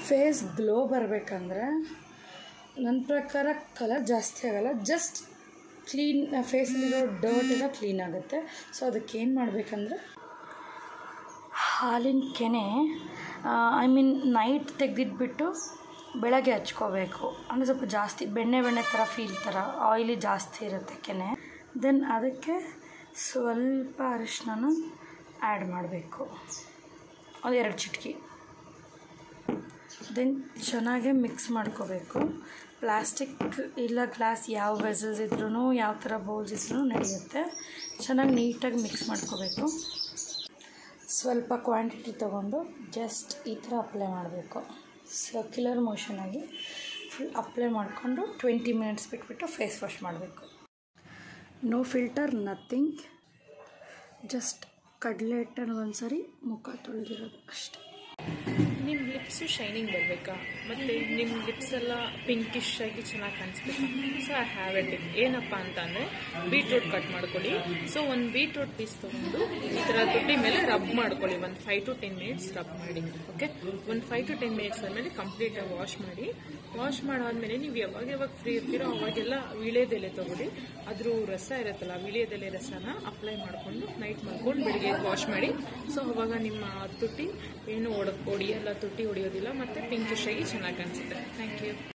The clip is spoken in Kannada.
ಫೇಸ್ ಗ್ಲೋ ಬರಬೇಕಂದ್ರೆ ನನ್ನ ಪ್ರಕಾರ ಕಲರ್ ಜಾಸ್ತಿ ಆಗಲ್ಲ ಜಸ್ಟ್ ಕ್ಲೀನ್ ಫೇಸಲ್ಲಿರೋ ಡರ್ಟ್ ಎಲ್ಲ ಕ್ಲೀನ್ ಆಗುತ್ತೆ ಸೊ ಅದಕ್ಕೆ ಏನು ಮಾಡಬೇಕಂದ್ರೆ ಹಾಲಿನ ಕೆನೆ ಐ ಮೀನ್ ನೈಟ್ ತೆಗೆದಿಟ್ಬಿಟ್ಟು ಬೆಳಗ್ಗೆ ಹಚ್ಕೋಬೇಕು ಅಂದರೆ ಸ್ವಲ್ಪ ಜಾಸ್ತಿ ಬೆಣ್ಣೆ ಬೆಣ್ಣೆ ಥರ ಫೀಲ್ ಥರ ಆಯಿಲಿ ಜಾಸ್ತಿ ಇರುತ್ತೆ ಕೆನೆ ದೆನ್ ಅದಕ್ಕೆ ಸ್ವಲ್ಪ ಅರಿಶಿನ ಆ್ಯಡ್ ಮಾಡಬೇಕು ಅದು ಎರಡು ಚಿಟಕಿ ದೆನ್ ಚೆನ್ನಾಗೆ ಮಿಕ್ಸ್ ಮಾಡ್ಕೋಬೇಕು ಪ್ಲಾಸ್ಟಿಕ್ ಇಲ್ಲ ಗ್ಲಾಸ್ ಯಾವ ವೆಸಲ್ಸ್ ಇದ್ರೂ ಯಾವ ಥರ ಬೌಲ್ಸ್ ಇದ್ರೂ ನಡೆಯುತ್ತೆ ಚೆನ್ನಾಗಿ ನೀಟಾಗಿ ಮಿಕ್ಸ್ ಮಾಡ್ಕೋಬೇಕು ಸ್ವಲ್ಪ ಕ್ವಾಂಟಿಟಿ ತೊಗೊಂಡು ಜಸ್ಟ್ ಈ ಥರ ಅಪ್ಲೈ ಮಾಡಬೇಕು ಸರ್ಕ್ಯುಲರ್ ಮೋಷನಾಗಿ ಫುಲ್ ಅಪ್ಲೈ ಮಾಡಿಕೊಂಡು ಟ್ವೆಂಟಿ ಮಿನಿಟ್ಸ್ ಬಿಟ್ಬಿಟ್ಟು ಫೇಸ್ ವಾಶ್ ಮಾಡಬೇಕು ನೋ ಫಿಲ್ಟರ್ ನಥಿಂಗ್ ಜಸ್ಟ್ ಕಡಲೆ ಹಿಟ್ಟನ್ನು ಒಂದ್ಸರಿ ಮುಖ ತೊಳೆದಿರೋದು ಅಷ್ಟೇ ನಿಮ್ಮ ಲಿಪ್ಸು ಶೈನಿಂಗ್ ಬರಬೇಕಾ ಮತ್ತು ನಿಮ್ಮ ಲಿಪ್ಸ್ ಎಲ್ಲ ಪಿಂಕಿಶ್ ಆಗಿ ಚೆನ್ನಾಗಿ ಕಾಣಿಸ್ಬೇಕಾ so I have a tip ಏನಪ್ಪ ಅಂತ ಅಂದರೆ ಬೀಟ್ರೂಟ್ ಕಟ್ ಮಾಡ್ಕೊಳ್ಳಿ ಸೊ ಒಂದು ಬೀಟ್ರೂಟ್ ಪೀಸ್ ತೊಗೊಂಡು ಈ ಥರ ತುಟಿ ಮೇಲೆ ರಬ್ ಮಾಡ್ಕೊಳ್ಳಿ ಒಂದು five to ten minutes rub ಮಾಡಿ ಓಕೆ ಒಂದು ಫೈವ್ ಟು ಟೆನ್ ಮಿನಿಟ್ಸ್ ಆದಮೇಲೆ ಕಂಪ್ಲೀಟಾಗಿ ವಾಶ್ ಮಾಡಿ ವಾಶ್ ಮಾಡಾದ್ಮೇಲೆ ನೀವು ಯಾವಾಗ ಯಾವಾಗ ಫ್ರೀ ಇರ್ತೀರೋ ಅವಾಗೆಲ್ಲ ವಿಳೆದೆಲೆ ತಗೊಳ್ಳಿ ಅದ್ರ ರಸ ಇರುತ್ತಲ್ಲ ವಿಳೆದೆಲೆ ರಸನ ಅಪ್ಲೈ ಮಾಡಿಕೊಂಡು ನೈಟ್ ಮಾಡ್ಕೊಂಡು ಬೆಳಿಗ್ಗೆ ವಾಶ್ ಮಾಡಿ ಸೊ ಅವಾಗ ನಿಮ್ಮ ತುಟಿ ಏನು ಒಡ ಒಡಿಯಲ್ಲ ತುಟಿ ಹೊಡಿಯೋದಿಲ್ಲ ಮತ್ತು ಪಿಂಕಿಶ್ ಆಗಿ ಚೆನ್ನಾಗಿ ಕಾಣಿಸುತ್ತೆ ಥ್ಯಾಂಕ್ ಯು